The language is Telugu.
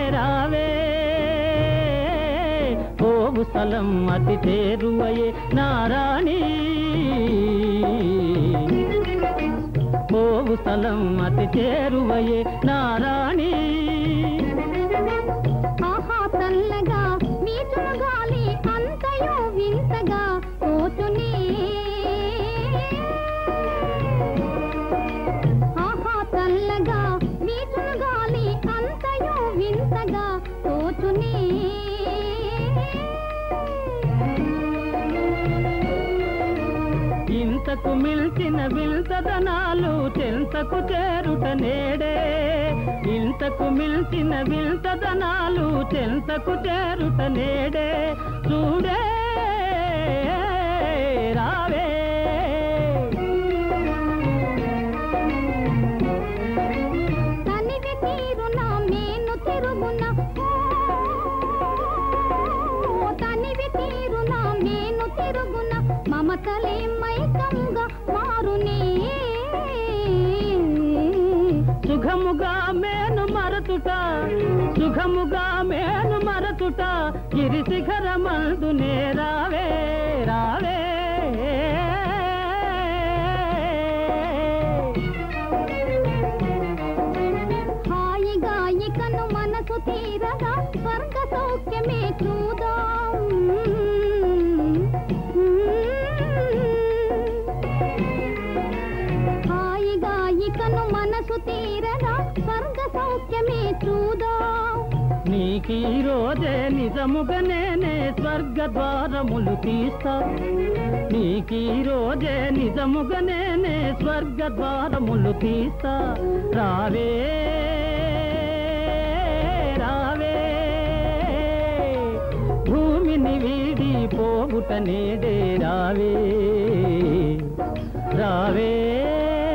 రావే పోవు స్థలం అతి చేరువయే నారాణి పోవు స్థలం అతి చేరువయే నారాణి ఆహా చల్లగా వీచును గాలి అంతయు వింతగా పోతునే ఆహా చల్లగా వీచును గాలి అంతయు వింతగా పోతునే ఇంతకు మిల్చిన విల్తదనాలు చెంతకు చేరుట నేడే ఇంతకు మిల్చిన విల్తదనాలు చెంతకు చేరుట నేడే చూడే రావే తనివి తీరున మేను తిరుగున ఓ, తనివి తీరున మేను తిరుగున మమతలే మైకంగా మారునే సుఖముగా మేను మరతుట సుఖముగా మేను మరతుట గిరి శిఖరమందునే రావే రావే హాయిగా ఇకను మనసు తీరగా స్వర్గ సౌఖ్యమే చూదాం హాయిగా ఇకను మనసు తీరగా స్వర్గ సౌఖ్యమే చూదాం నీకీ రోజే నిజముగా నేనే స్వర్గ ద్వారములు తీస్తా నీకీ రోజే నిజముగా నేనే స్వర్గ ద్వారములు తీస్తా రావే రావే భూమిని వీడి పోగుట నేడే రావే రావే